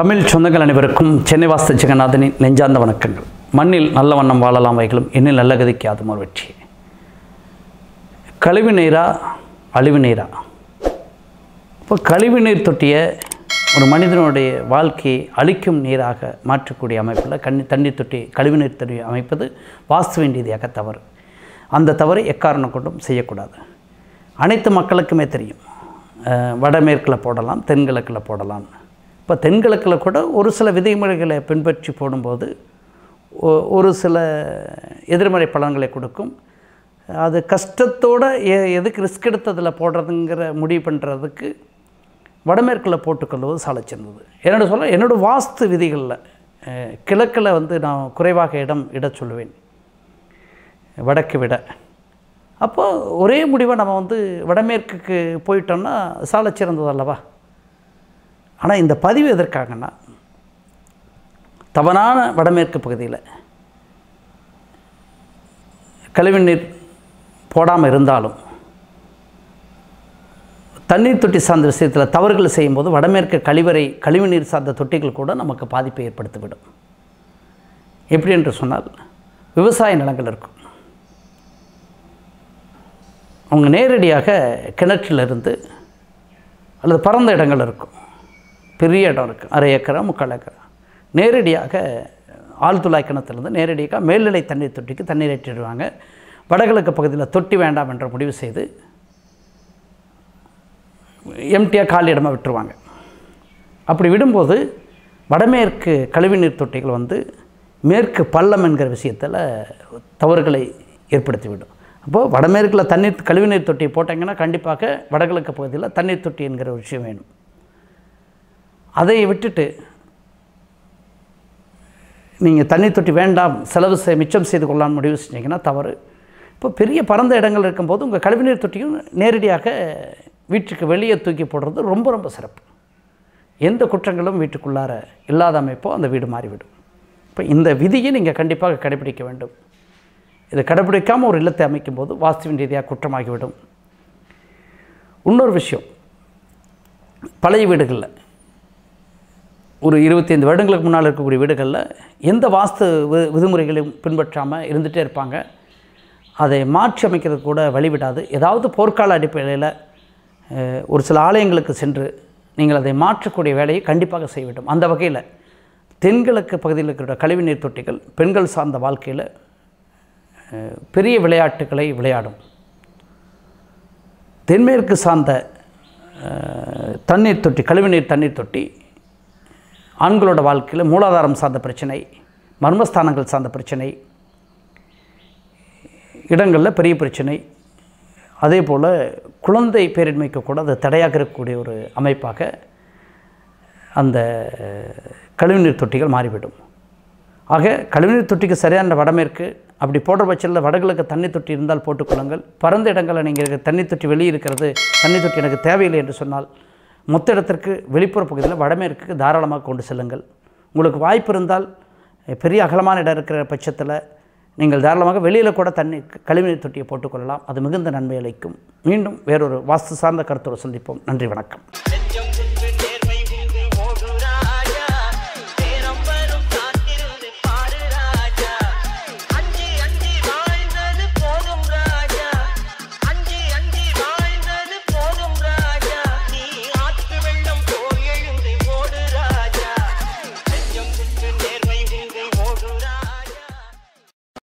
தமிழ் சொந்தங்கள் அனைவருக்கும் சென்னை வாஸ்து ஜெகநாதனின் நெஞ்சார்ந்த வணக்கங்கள் மண்ணில் நல்ல வண்ணம் வாழலாம் வைகளும் என்னில் நல்ல கதிக்கு அதுமோர் வெற்றி கழிவு நீரா அழிவு நீரா இப்போ கழிவு நீர் தொட்டிய ஒரு மனிதனுடைய வாழ்க்கையை அழிக்கும் நீராக மாற்றக்கூடிய அமைப்பில் கண்ணி தண்ணீர் தொட்டி கழிவு நீர் தொட்டி அமைப்பது வாஸ்துவின் ரீதியாக தவறு அந்த தவறை எக்காரணம் கொண்டும் செய்யக்கூடாது அனைத்து மக்களுக்குமே தெரியும் அஹ், வடமேற்கில் போடலாம் தென்கிழக்கில் போடலாம் இப்போ தென்கிழக்கில் கூட ஒரு சில விதிமுறைகளை பின்பற்றி போடும்போது ஒ- ஒரு சில எதிர்மறை பலன்களை கொடுக்கும் அது கஷ்டத்தோடு எ எதுக்கு ரிஸ்க் எடுத்ததில் போடுறதுங்கிற முடிவு பண்ணுறதுக்கு வடமேற்கில் போட்டுக்கொள்வது சாலை சிறந்தது என்னோட சொல்ல என்னோடய வாஸ்து விதிகளில் அஹ், கிழக்கில் வந்து நான் குறைவாக இடம் இட சொல்லுவேன் வடக்கு விட அப்போ ஒரே முடிவை நம்ம வந்து வடமேற்குக்கு போயிட்டோம்னா சாலை சிறந்தது அல்லவா ஆனால் இந்த பதிவு எதற்காகன்னா தவறான வடமேற்கு பகுதியில் கழிவுநீர் போடாமல் இருந்தாலும் தண்ணீர் தொட்டி சார்ந்த விஷயத்தில் தவறுகள் செய்யும்போது வடமேற்கு கழிவறை கழிவுநீர் சார்ந்த தொட்டிகள் கூட நமக்கு பாதிப்பை ஏற்படுத்திவிடும் எப்படி என்று சொன்னால் விவசாய நிலங்கள் இருக்கும் அவங்க நேரடியாக கிணற்றிலிருந்து அல்லது பரந்த இடங்கள் இருக்கும் பெரிய இடம் இருக்குது அரை ஏக்கரா முக்கால் ஏக்கரா நேரடியாக ஆழ்துளாய் கிணத்துலேருந்து நேரடியாக மேல்நிலை தண்ணீர் தொட்டிக்கு தண்ணீர் ஏற்றிடுவாங்க வடகிழக்கு பகுதியில் தொட்டி வேண்டாம் என்ற முடிவு செய்து எம்டியாக காலி இடமா விட்டுருவாங்க அப்படி விடும்போது வடமேற்கு கழிவுநீர் தொட்டிகள் வந்து மேற்கு பள்ளம் என்கிற விஷயத்தில் தவறுகளை ஏற்படுத்திவிடும் அப்போது வடமேற்கில் தண்ணீர் கழிவுநீர் தொட்டி போட்டிங்கன்னா கண்டிப்பாக வடகிழக்கு பகுதியில் தண்ணீர் தொட்டி என்கிற ஒரு விஷயம் வேணும் அதை விட்டுட்டு நீங்கள் தண்ணீர் தொட்டி வேண்டாம் செலவு செய் மிச்சம் செய்து கொள்ளலாம் முடிவு செஞ்சீங்கன்னா தவறு இப்போ பெரிய பரந்த இடங்கள் இருக்கும்போது உங்கள் கழிவுநீர் தொட்டியும் நேரடியாக வீட்டுக்கு வெளியே தூக்கி போடுறது ரொம்ப ரொம்ப சிறப்பு எந்த குற்றங்களும் வீட்டுக்குள்ளார இல்லாத அமைப்போ அந்த வீடு மாறிவிடும் இப்போ இந்த விதியை நீங்கள் கண்டிப்பாக கடைபிடிக்க வேண்டும் இதை கடைபிடிக்காமல் ஒரு இல்லத்தை அமைக்கும்போது வாஸ்துவின் ரீதியாக குற்றமாகிவிடும் இன்னொரு விஷயம் பழைய வீடுகளில் ஒரு இருபத்தைந்து வருடங்களுக்கு முன்னால் இருக்கக்கூடிய வீடுகளில் எந்த வாஸ்து வி- விதிமுறைகளையும் பின்பற்றாமல் இருந்துகிட்டே இருப்பாங்க அதை மாற்றி அமைக்கிறது கூட வழிவிடாது ஏதாவது போர்க்கால அடிப்படையில் அஹ், ஒரு சில ஆலயங்களுக்கு சென்று நீங்கள் அதை மாற்றக்கூடிய வேலையை கண்டிப்பாக செய்ய வேண்டும் அந்த வகையில் தென்கிழக்கு பகுதியில் இருக்கிற கழிவுநீர் தொட்டிகள் பெண்கள் சார்ந்த வாழ்க்கையில் அஹ், பெரிய விளையாட்டுகளை விளையாடும் தென்மேற்கு சார்ந்த அஹ், தண்ணீர் தொட்டி கழிவுநீர் தண்ணீர் தொட்டி ஆண்களோட வாழ்க்கையில் மூலாதாரம் சார்ந்த பிரச்சனை மர்மஸ்தானங்கள் சார்ந்த பிரச்சனை இடங்களில் பெரிய பிரச்சனை அதே போல் குழந்தை பேரின்மைக்கு கூட அது தடையாக இருக்கக்கூடிய ஒரு அமைப்பாக அந்த கழிவுநீர் தொட்டிகள் மாறிவிடும் ஆக கழிவுநீர் தொட்டிக்கு சரியான வடமேற்கு அப்படி போடுற பட்சத்தில் வடகிழக்கு தண்ணீர் தொட்டி இருந்தால் போட்டுக்கொள்ளுங்கள் பரந்த இடங்களில் நீங்கள் தண்ணீர் தொட்டி வெளியே இருக்கிறது தண்ணீர் தொட்டி எனக்கு தேவையில்லை என்று சொன்னால் மொத்த இடத்திற்கு வெளிப்புற பகுதியில் வடமேற்குக்கு தாராளமாக கொண்டு செல்லுங்கள் உங்களுக்கு வாய்ப்பு இருந்தால் பெரிய அகலமான இடம் இருக்கிற பட்சத்தில் நீங்கள் தாராளமாக வெளியில் கூட தண்ணி கழிவுநீர் தொட்டியை போட்டுக்கொள்ளலாம் அது மிகுந்த நன்மை அளிக்கும் மீண்டும் வேறொரு வாஸ்து சார்ந்த கருத்தோடு சந்திப்போம் நன்றி வணக்கம்